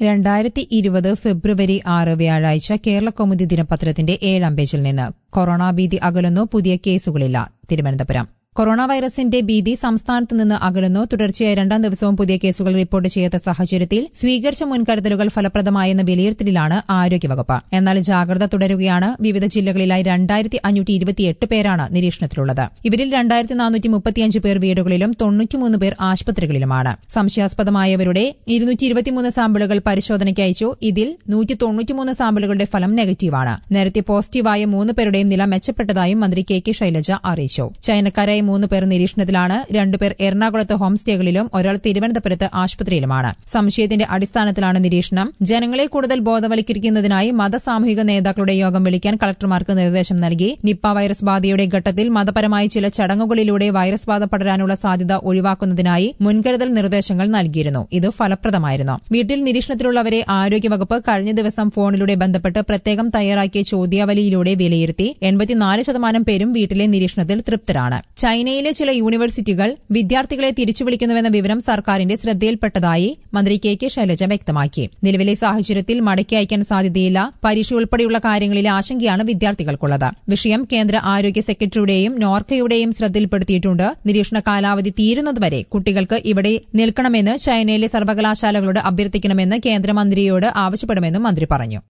രണ്ടായിരത്തി ഇരുപത് ഫെബ്രുവരി ആറ് വ്യാഴാഴ്ച കേരള കൗമുദി ദിനപത്രത്തിന്റെ ഏഴാം പേജിൽ നിന്ന് കൊറോണ ഭീതി അകലുന്നു പുതിയ കേസുകളില്ല തിരുവനന്തപുരം കൊറോണ വൈറസിന്റെ ഭീതി സംസ്ഥാനത്ത് നിന്ന് അകലുന്നു തുടർച്ചയായ രണ്ടാം ദിവസവും പുതിയ കേസുകൾ റിപ്പോർട്ട് ചെയ്യാത്ത സാഹചര്യത്തിൽ സ്വീകരിച്ച മുൻകരുതലുകൾ ഫലപ്രദമായെന്ന വിലയിരുത്തലിലാണ് ആരോഗ്യവകുപ്പ് എന്നാൽ ജാഗ്രത തുടരുകയാണ് വിവിധ ജില്ലകളിലായി രണ്ടായിരത്തി അഞ്ഞൂറ്റി ഇരുപത്തിയെട്ട് പേരാണ് നിരീക്ഷണത്തിലുള്ളത് ഇവരിൽ രണ്ടായിരത്തി നാനൂറ്റി മുപ്പത്തിയഞ്ച് പേർ വീടുകളിലും തൊണ്ണൂറ്റിമൂന്ന് പേർ ആശുപത്രികളിലുമാണ് സംശയാസ്പദമായവരുടെ ഇരുന്നൂറ്റി ഇരുപത്തിമൂന്ന് സാമ്പിളുകൾ പരിശോധനയ്ക്ക് അയച്ചു ഇതിൽ നൂറ്റി തൊണ്ണൂറ്റിമൂന്ന് സാമ്പിളുകളുടെ ഫലം നെഗറ്റീവാണ് നേരത്തെ പോസിറ്റീവായ മൂന്ന് പേരുടെയും നില മെച്ചപ്പെട്ടതായും മന്ത്രി കെ കെ ശൈലജ അറിയിച്ചു ചൈനക്കാരായ മൂന്ന് പേർ നിരീക്ഷണത്തിലാണ് രണ്ടുപേർ എറണാകുളത്ത് ഹോം സ്റ്റേകളിലും ഒരാൾ തിരുവനന്തപുരത്ത് ആശുപത്രിയിലുമാണ് സംശയത്തിന്റെ അടിസ്ഥാനത്തിലാണ് നിരീക്ഷണം ജനങ്ങളെ കൂടുതൽ ബോധവൽക്കരിക്കുന്നതിനായി മതസാമൂഹിക നേതാക്കളുടെ യോഗം വിളിക്കാൻ കളക്ടർമാർക്ക് നിർദ്ദേശം നൽകി നിപ്പ വൈറസ് ബാധയുടെ ഘട്ടത്തിൽ മതപരമായ ചില ചടങ്ങുകളിലൂടെ വൈറസ് ബാധ പടരാനുള്ള സാധ്യത ഒഴിവാക്കുന്നതിനായി മുൻകരുതൽ നിർദ്ദേശങ്ങൾ നൽകിയിരുന്നു ഇത് ഫലപ്രദമായിരുന്നു വീട്ടിൽ നിരീക്ഷണത്തിലുള്ളവരെ ആരോഗ്യവകുപ്പ് കഴിഞ്ഞ ദിവസം ഫോണിലൂടെ ബന്ധപ്പെട്ട് പ്രത്യേകം തയ്യാറാക്കിയ ചോദ്യാവലിയിലൂടെ വിലയിരുത്തി എൺപത്തിനാല് ശതമാനം പേരും വീട്ടിലെ നിരീക്ഷണത്തിൽ തൃപ്തരാണ് ചൈനയിലെ ചില യൂണിവേഴ്സിറ്റികൾ വിദ്യാർത്ഥികളെ തിരിച്ചു വിളിക്കുന്നുവെന്ന വിവരം സർക്കാരിന്റെ ശ്രദ്ധയിൽപ്പെട്ടതായി മന്ത്രി കെ കെ ശൈലജ വ്യക്തമാക്കി നിലവിലെ സാഹചര്യത്തിൽ മടക്കി അയക്കാൻ സാധ്യതയില്ല പരീക്ഷ ഉൾപ്പെടെയുള്ള കാര്യങ്ങളിലെ ആശങ്കയാണ് വിദ്യാർത്ഥികൾക്കുള്ളത് വിഷയം കേന്ദ്ര ആരോഗ്യ സെക്രട്ടറിയുടെയും നോർക്കയുടെയും ശ്രദ്ധയിൽപ്പെടുത്തിയിട്ടുണ്ട് നിരീക്ഷണ കാലാവധി തീരുന്നതുവരെ കുട്ടികൾക്ക് ഇവിടെ നിൽക്കണമെന്ന് ചൈനയിലെ സർവകലാശാലകളോട് അഭ്യർത്ഥിക്കണമെന്ന് കേന്ദ്രമന്ത്രിയോട് ആവശ്യപ്പെടുമെന്നും മന്ത്രി പറഞ്ഞു